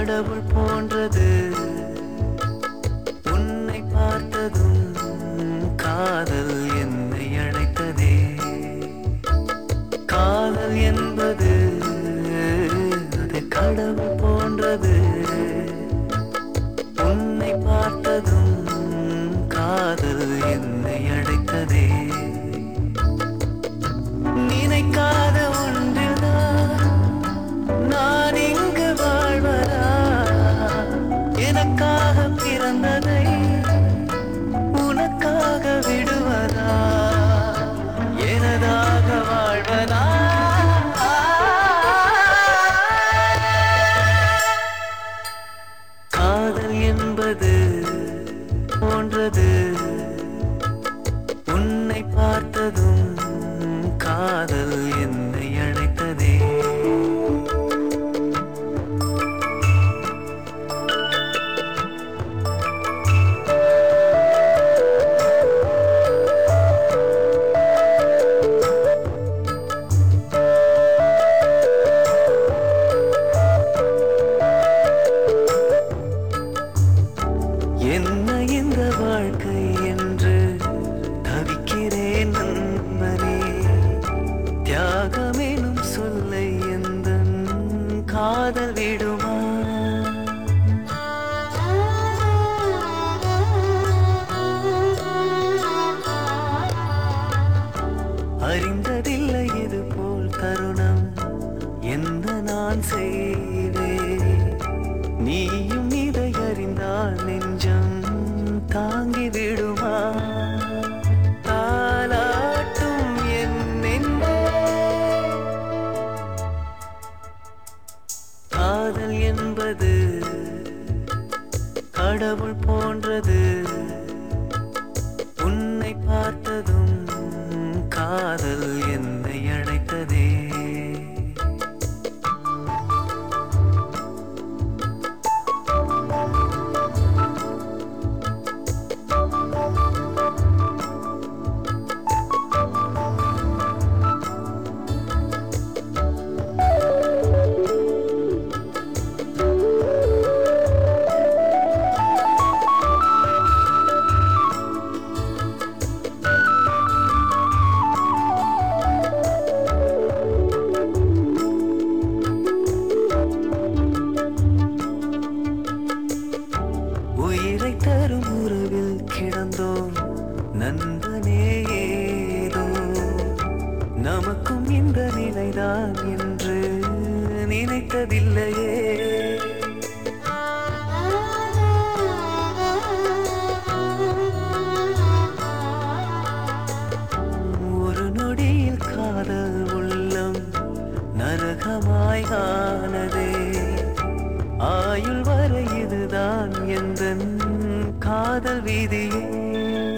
கடவுள் போன்றது உன்னை பார்த்ததும் காதல் என்னை அழைத்ததே காதல் என்பது அது கடவுள் போன்றது உன்னை பார்த்ததும் காதல் என்னை அழைத்ததே நினைக்காத ஒன்றுதான் நான் இங்கு வாழ்வதா எனக்காக பிறந்ததை உனக்காக விடுவதா எனதாக வாழ்வதா காதல் என்பது போன்றது உன்னை பார்த்ததும் காதல் என்னை அழைத்ததே என்ன இந்த வாழ்க்கை என்று தவிக்கிறேன் நண்பனே தியாகமெனும் சொல்லை எந்த காதல் விடுமா அறிந்ததில்லை இது போல் தருணம் என்ன நான் செய்வேன் நீயும் இதை அறிந்தால் நெஞ்சம் தாங்கி விடுமா தாலாட்டும் என் நெஞ்சே. காதல் என்பது கடவுள் போன்றது உன்னை பார்த்ததும் காதல் என்னை அழைத்ததே உயிரை தரும் உறவில் கிடந்தோம் நண்பனே ஏதோ நமக்கும் இந்த நிலைதான் என்று நினைத்ததில்லையே ஒரு நொடியில் காதல் உள்ளம் நரகமாய் ஆனதே ஆயுள் வரை இதுதான் எந்த காதல் வீதியே